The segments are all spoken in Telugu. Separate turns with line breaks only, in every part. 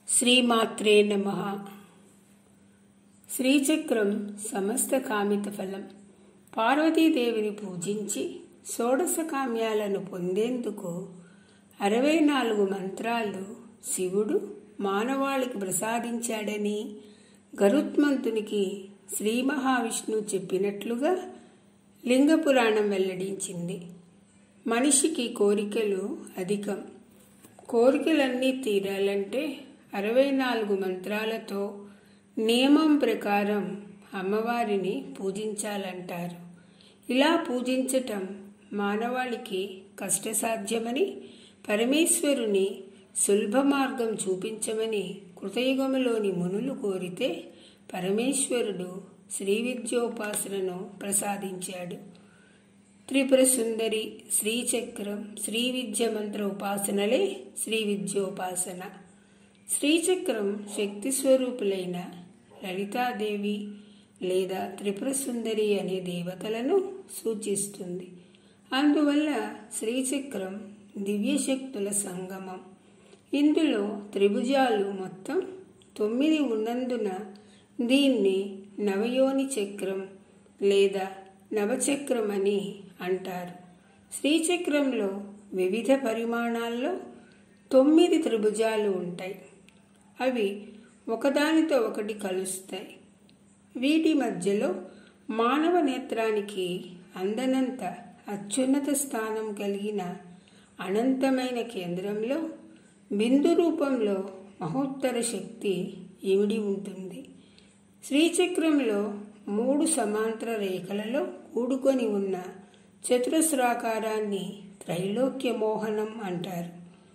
శ్రీమాత్రే నమ శ్రీచక్రం సమస్త కామిత ఫలం పార్వతీదేవిని పూజించి షోడశ కామ్యాలను పొందేందుకు అరవై నాలుగు మంత్రాలు శివుడు మానవాళికి ప్రసాదించాడని గరుత్మంతునికి శ్రీ మహావిష్ణువు చెప్పినట్లుగా లింగ పురాణం వెల్లడించింది మనిషికి కోరికలు అధికం కోరికలన్నీ తీరాలంటే అరవై నాలుగు మంత్రాలతో నియమం ప్రకారం అమ్మవారిని పూజించాలంటారు ఇలా పూజించటం మానవాళికి కష్టసాధ్యమని పరమేశ్వరుని సులభ మార్గం చూపించమని కృతయుగములోని మునులు కోరితే పరమేశ్వరుడు శ్రీ విద్యోపాసనను ప్రసాదించాడు త్రిపుర సుందరి శ్రీచక్రం శ్రీ విద్య మంత్ర ఉపాసనలే శ్రీ విద్యోపాసన శ్రీచక్రం శక్తి స్వరూపులైన లలితాదేవి లేదా త్రిపుర సుందరి అనే దేవతలను సూచిస్తుంది అందువల్ల శ్రీచక్రం దివ్యశక్తుల సంగమం ఇందులో త్రిభుజాలు మొత్తం తొమ్మిది ఉన్నందున దీన్ని నవయోని చక్రం లేదా నవచక్రం అని అంటారు శ్రీచక్రంలో వివిధ పరిమాణాల్లో తొమ్మిది త్రిభుజాలు ఉంటాయి అవి ఒకదానితో ఒకటి కలుస్తాయి వీటి మధ్యలో మానవ నేత్రానికి అందనంత అత్యున్నత స్థానం కలిగిన అనంతమైన కేంద్రంలో బిందు రూపంలో మహోత్తర శక్తి ఇమిడి ఉంటుంది శ్రీచక్రంలో మూడు సమాంతర రేఖలలో కూడుకొని ఉన్న చతురస్రాకారాన్ని త్రైలోక్య మోహనం అంటారు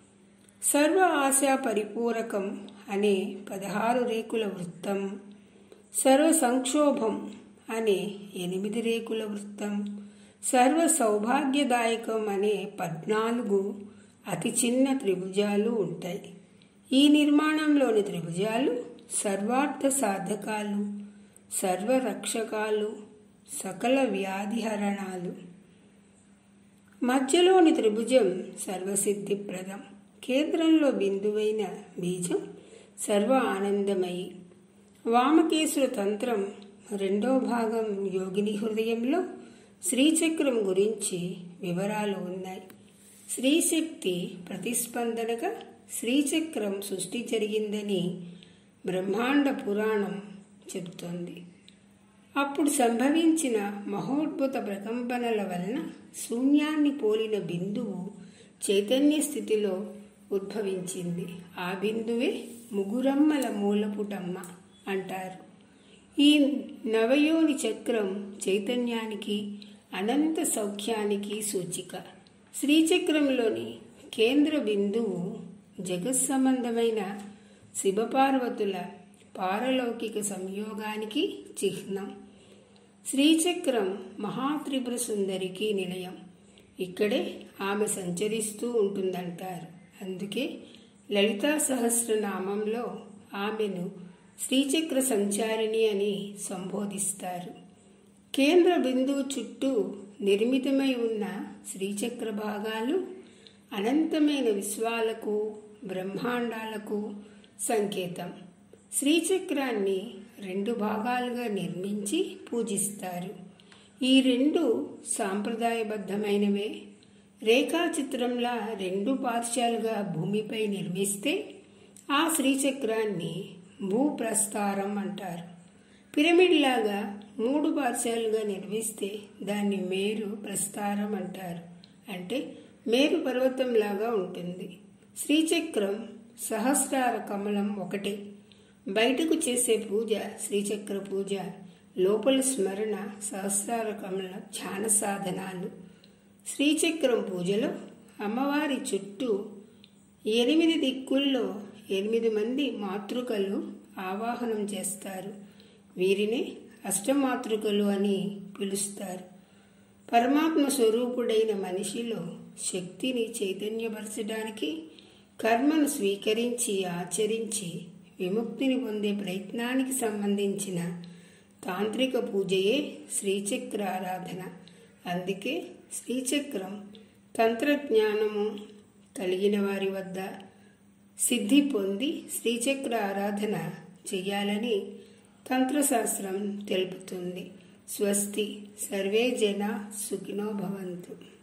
సర్వ ఆశా పరిపూరకం అనే పదహారు రేకుల వృత్తం సర్వ సంక్షోభం అనే ఎనిమిది రేకుల వృత్తం సర్వ సౌభాగ్యదాయకం అనే పద్నాలుగు అతి చిన్న త్రిభుజాలు ఉంటాయి ఈ నిర్మాణంలోని త్రిభుజాలు సర్వార్థ సాధకాలు సర్వరక్షకాలు సకల వ్యాధిహరణాలు మధ్యలోని త్రిభుజం సర్వసిద్ధిప్రదం కేంద్రంలో బిందువైన బీజం సర్వ ఆనందమయి వామకేశ్వర తంత్రం రెండో భాగం యోగిని హృదయంలో శ్రీచక్రం గురించి వివరాలు ఉన్నాయి శ్రీశక్తి ప్రతిస్పందనగా శ్రీచక్రం సృష్టి జరిగిందని బ్రహ్మాండ పురాణం చెబుతోంది అప్పుడు సంభవించిన మహోద్భుత ప్రకంపనల వలన శూన్యాన్ని పోలిన బిందువు చైతన్య స్థితిలో ఉద్భవించింది ఆ బిందువే ముగురమ్మల మూలపుటమ్మ అంటారు ఈ నవయోని చక్రం చైతన్యానికి అనంత సౌఖ్యానికి సూచిక శ్రీచక్రంలోని కేంద్ర బిందువు జగత్సంబంధమైన శివపార్వతుల పారలౌకిక సంయోగానికి చిహ్నం శ్రీచక్రం మహాత్రిపుర సుందరికి నిలయం ఇక్కడే ఆమె సంచరిస్తూ ఉంటుందంటారు అందుకే లలితా సహస్రనామంలో ఆమెను శ్రీచక్ర సంచారిణి అని సంబోధిస్తారు కేంద్ర బిందువు చుట్టూ నిర్మితమై ఉన్న శ్రీచక్ర భాగాలు అనంతమైన విశ్వాలకు బ్రహ్మాండాలకు సంకేతం శ్రీచక్రాన్ని రెండు భాగాలుగా నిర్మించి పూజిస్తారు ఈ రెండు సాంప్రదాయబద్ధమైనవే రేఖాచిత్రంలా రెండు పార్శ్యాలుగా భూమిపై నిర్మిస్తే ఆ శ్రీచక్రాన్ని భూప్రస్తారం అంటారు పిరమిడ్ లాగా మూడు పార్శ్యాలుగా నిర్మిస్తే దాన్ని మేరు ప్రస్తారం అంటారు అంటే మేరు పర్వతం లాగా ఉంటుంది శ్రీచక్రం సహస్రార కమలం ఒకటే బయటకు చేసే పూజ శ్రీచక్ర పూజ లోపల స్మరణ సహస్రార కమల ధ్యాన సాధనాలు శ్రీచక్రం పూజలో అమ్మవారి చుట్టూ ఎనిమిది దిక్కుల్లో ఎనిమిది మంది మాతృకలు ఆవాహనం చేస్తారు వీరిని అష్టమాతృకలు అని పిలుస్తారు పరమాత్మ స్వరూపుడైన మనిషిలో శక్తిని చైతన్యపరచడానికి కర్మను స్వీకరించి ఆచరించి విముక్తిని పొందే ప్రయత్నానికి సంబంధించిన తాంత్రిక పూజయే శ్రీచక్ర ఆరాధన అందుకే శ్రీచక్రం తంత్రజ్ఞానము కలిగిన వారి వద్ద సిద్ధి పొంది శ్రీచక్ర ఆరాధన చెయ్యాలని తంత్రశాస్త్రం తెలుపుతుంది స్వస్తి సర్వే జన సుఖినో భవంతు